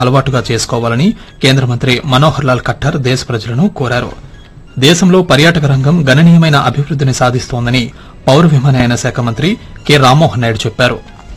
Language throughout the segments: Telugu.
అలవాటుగా చేసుకోవాలని కేంద్ర మంత్రి మనోహర్ లాల్ ఖట్టర్ దేశ ప్రజలను కోరారు దేశంలో పర్యాటక రంగం గణనీయమైన అభివృద్దిని సాధిస్తోందని పౌర విమానయాన శాఖ మంత్రి కె రామ్మోహన్ నాయుడు చెప్పారు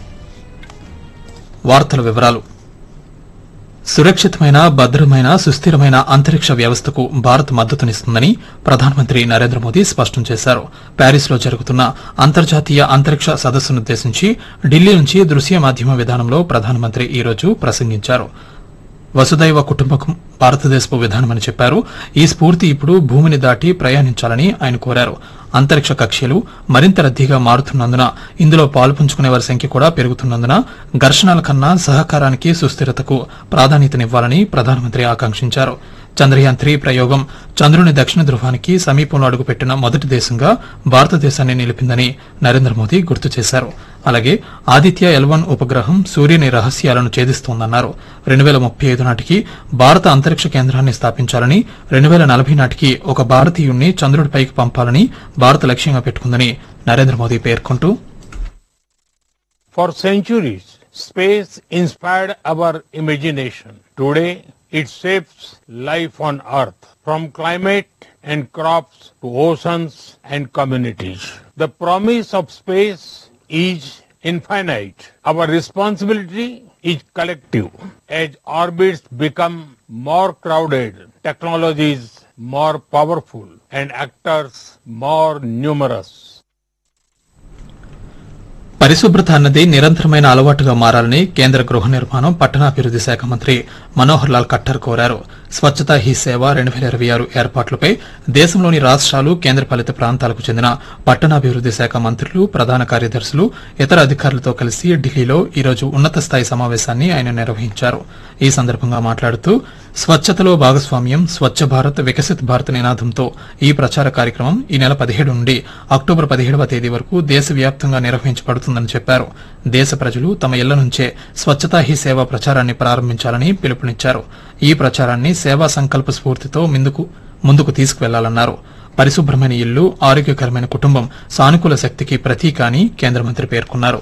వార్తల వివరాలు సురక్షితమైన భద్రమైన సుస్థిరమైన అంతరిక్ష వ్యవస్థకు భారత్ మద్దతునిస్తుందని ప్రధానమంత్రి నరేంద్ర మోదీ స్పష్టం చేశారు ప్యారిస్లో జరుగుతున్న అంతర్జాతీయ అంతరిక్ష సదస్సునుద్దేశించి ఢిల్లీ నుంచి దృశ్య మాధ్యమ విధానంలో ప్రధానమంత్రి ఈ రోజు ప్రసంగించారు వసుదైవ కుటుంబకం భారతదేశపు విధానమని చెప్పారు ఈ స్ఫూర్తి ఇప్పుడు భూమిని దాటి ప్రయాణించాలని ఆయన కోరారు అంతరిక్ష కక్ష్యలు మరింత రద్దీగా మారుతున్నందున ఇందులో పాల్పంచుకునే వారి సంఖ్య కూడా పెరుగుతున్నందున ఘర్షణల కన్నా సహకారానికి సుస్థిరతకు ప్రాధాన్యతనివ్వాలని ప్రధానమంత్రి ఆకాంక్షించారు చంద్రయాన్ త్రీ ప్రయోగం చంద్రుని దక్షిణ ధృవానికి సమీపంలో అడుగుపెట్టిన మొదటి దేశంగా భారతదేశాన్ని నిలిపిందని నరేంద్ర మోదీ గుర్తు చేశారు అలాగే ఆదిత్య ఎల్వన్ ఉపగ్రహం సూర్యుని రహస్యాలను ఛేదిస్తోందన్నారు రెండు వేల ముప్పై ఐదు నాటికి భారత అంతరిక్ష కేంద్రాన్ని స్థాపించాలని రెండు వేల నలభై నాటికి ఒక భారతీయుణ్ణి చంద్రుడిపైకి పంపాలని భారత లక్ష్యంగా పెట్టుకుందని నరేంద్ర మోదీ పేర్కొంటూ For centuries, space inspired our imagination. Today, it shapes life on Earth, from climate and crops to oceans and communities. The promise of space is infinite. Our responsibility is collective. As orbits become more crowded, technologies more powerful, and actors more numerous. పరిశుభ్రత అన్నది నిరంతరమైన అలవాటుగా మారాలని కేంద్ర గృహ నిర్మాణం పట్టణాభివృద్ది శాఖ మంత్రి మనోహర్ లాల్ ఖట్టర్ కోరారు స్వచ్ఛతా హీ సేవ రెండు వేల ఇరవై ఆరు ఏర్పాట్లపై దేశంలోని రాష్ట్రాలు కేంద్రపాలిత ప్రాంతాలకు చెందిన పట్టణాభివృద్ది శాఖ మంత్రులు ప్రధాన కార్యదర్శులు ఇతర అధికారులతో కలిసి ఢిల్లీలో ఈరోజు ఉన్నత స్థాయి సమావేశాన్ని ఆయన నిర్వహించారు ఈ సందర్భంగా మాట్లాడుతూ స్వచ్ఛతలో భాగస్వామ్యం స్వచ్ఛ భారత్ వికసిత్ భారత్ నినాదంతో ఈ ప్రచార కార్యక్రమం ఈ నెల పదిహేడు నుండి అక్టోబర్ పదిహేడవ తేదీ వరకు దేశవ్యాప్తంగా నిర్వహించబడుతుందని చెప్పారు దేశ ప్రజలు తమ ఇళ్ల నుంచే స్వచ్ఛతా హీ సేవ ప్రచారాన్ని ప్రారంభించాలని పిలుపునిచ్చారు ఈ ప్రచారాన్ని సేవా సంకల్ప స్ఫూర్తితో ముందుకు ముందుకు తీసుకువెళ్లాలన్నారు పరిశుభ్రమైన ఇల్లు ఆరోగ్యకరమైన కుటుంబం సానుకూల శక్తికి ప్రతీక అని కేంద్ర మంత్రి పేర్కొన్నారు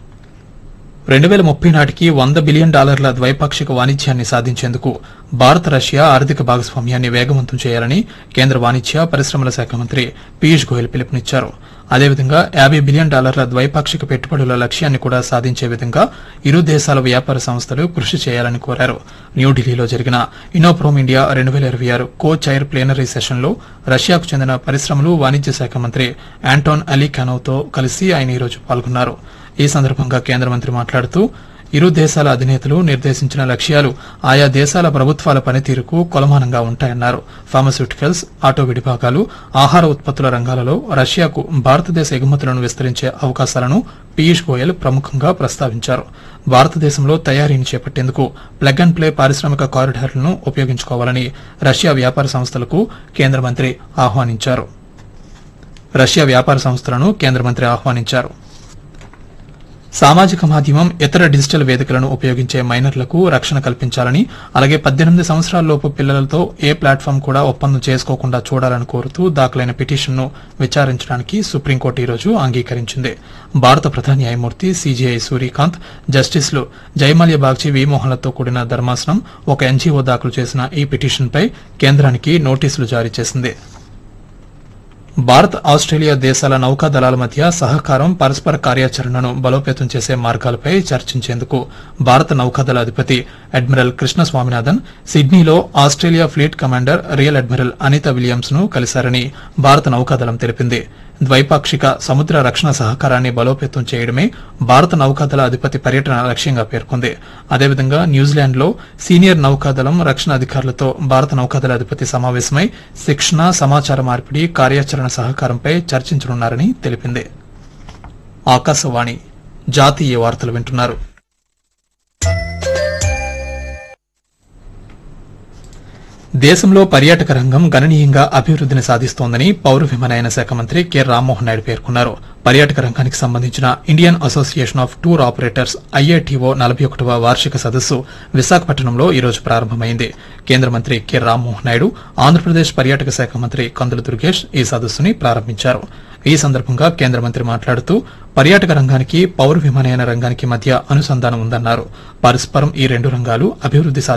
రెండు వేల ముప్పై నాటికి వంద బిలియన్ డాలర్ల ద్వైపాక్షిక వాణిజ్యాన్ని సాధించేందుకు భారత్ రష్యా ఆర్థిక భాగస్వామ్యాన్ని వేగవంతం చేయాలని కేంద్ర వాణిజ్య పరిశ్రమల శాఖ మంత్రి పీయూష్ గోయల్ పిలుపునిచ్చారు అదేవిధంగా యాభై బిలియన్ డాలర్ల ద్వైపాక్షిక పెట్టుబడుల లక్ష్యాన్ని కూడా సాధించే విధంగా ఇరు దేశాల వ్యాపార సంస్థలు కృషి చేయాలని కోరారు న్యూఢిల్లీలో జరిగిన ఇనోప్రోమ్ ఇండియా రెండు వేల ఇరవై ఆరు కో చైర్ ప్లేనరీ సెషన్లో రష్యాకు చెందిన పరిశ్రమలు వాణిజ్య శాఖ మంత్రి యాంటోన్ అలీ కానోవ్తో కలిసి ఆయన ఈరోజు పాల్గొన్నారు ఈ సందర్భంగా కేంద్ర మంత్రి మాట్లాడుతూ ఇరు దేశాల అధినేతలు నిర్దేశించిన లక్ష్యాలు ఆయా దేశాల ప్రభుత్వాల పనితీరుకు కొలమానంగా ఉంటాయన్నారు ఫార్మస్యూటికల్స్ ఆటో విడిభాగాలు ఆహార ఉత్పత్తుల రంగాలలో రష్యాకు భారతదేశ ఎగుమతులను విస్తరించే అవకాశాలను పీయూష్ గోయల్ ప్రముఖంగా ప్రస్తావించారు భారతదేశంలో తయారీని చేపట్టేందుకు ప్లగ్ అండ్ ప్లే పారిశ్రామిక కారిడార్లను ఉపయోగించుకోవాలని రష్యా వ్యాపార సంస్థలకు కేంద్ర మంత్రి ఆహ్వానించారు రష్యా వ్యాపార సంస్థలను కేంద్ర మంత్రి ఆహ్వానించారు సామాజిక మాధ్యమం ఇతర డిజిటల్ వేదికలను ఉపయోగించే మైనర్లకు రక్షణ కల్పించాలని అలాగే పద్దెనిమిది సంవత్సరాలలోపు పిల్లలతో ఏ ప్లాట్ఫామ్ కూడా ఒప్పందం చేసుకోకుండా చూడాలని కోరుతూ దాఖలైన పిటిషన్ను విచారించడానికి సుప్రీంకోర్టు ఈరోజు అంగీకరించింది భారత ప్రధాన న్యాయమూర్తి సీజీఐ సూర్యకాంత్ జస్టిస్లు జయమాల్య బాగ్చి వి మోహన్లతో కూడిన ధర్మాసనం ఒక ఎన్జీఓ దాఖలు చేసిన ఈ పిటిషన్పై కేంద్రానికి నోటీసులు జారీ చేసింది భారత్ ఆస్ట్రేలియా దేశాల నౌకా దళాల మధ్య సహకారం పరస్పర కార్యాచరణను బలోపేతం చేసే మార్గాలపై చర్చించేందుకు భారత నౌకాదళ అధిపతి అడ్మిరల్ కృష్ణ స్వామినాథన్ సిడ్నీలో Australia fleet commander rear admiral Anita Williams ను కలిశారని భారత నౌకాదళం తెలిపింది ద్వైపాక్షిక సముద్ర రక్షణ సహకారాన్ని బలోపేతం చేయడమే భారత నౌకాదళ అధిపతి పర్యటన లక్ష్యంగా పేర్కొంది అదేవిధంగా న్యూజిలాండ్లో సీనియర్ నౌకాదళం రక్షణ అధికారులతో భారత నౌకాదళ అధిపతి సమావేశమై శిక్షణ సమాచార మార్పిడి కార్యాచరణ సహకారంపై చర్చించనున్నారని తెలిపింది ఆకాశవాణి జాతీయ వార్తలు వింటున్నారు దేశంలో పర్యాటక రంగం గణనీయంగా అభివృద్ధిని సాధిస్తోందని పౌర విమానయాన శాఖ మంత్రి కె రామ్మోహన్ నాయుడు పేర్కొన్నారు పర్యాటక రంగానికి సంబంధించిన Indian association of tour operators IATO నలభై ఒకటవ వార్షిక సదస్సు విశాఖపట్నంలో ఈ రోజు ప్రారంభమైంది కేంద్ర మంత్రి కె రామ్మోహన్ నాయుడు ఆంధ్రప్రదేశ్ పర్యాటక శాఖ మంత్రి కందుల దుర్గేష్ ఈ సదస్సుని ప్రారంభించారు ఈ సందర్భంగా కేంద్ర మంత్రి మాట్లాడుతూ పర్యాటక రంగానికి పౌర విమానయాన రంగానికి మధ్య అనుసంధానం ఉందన్నారు పరస్పరం ఈ రెండు రంగాలు అభివృద్ది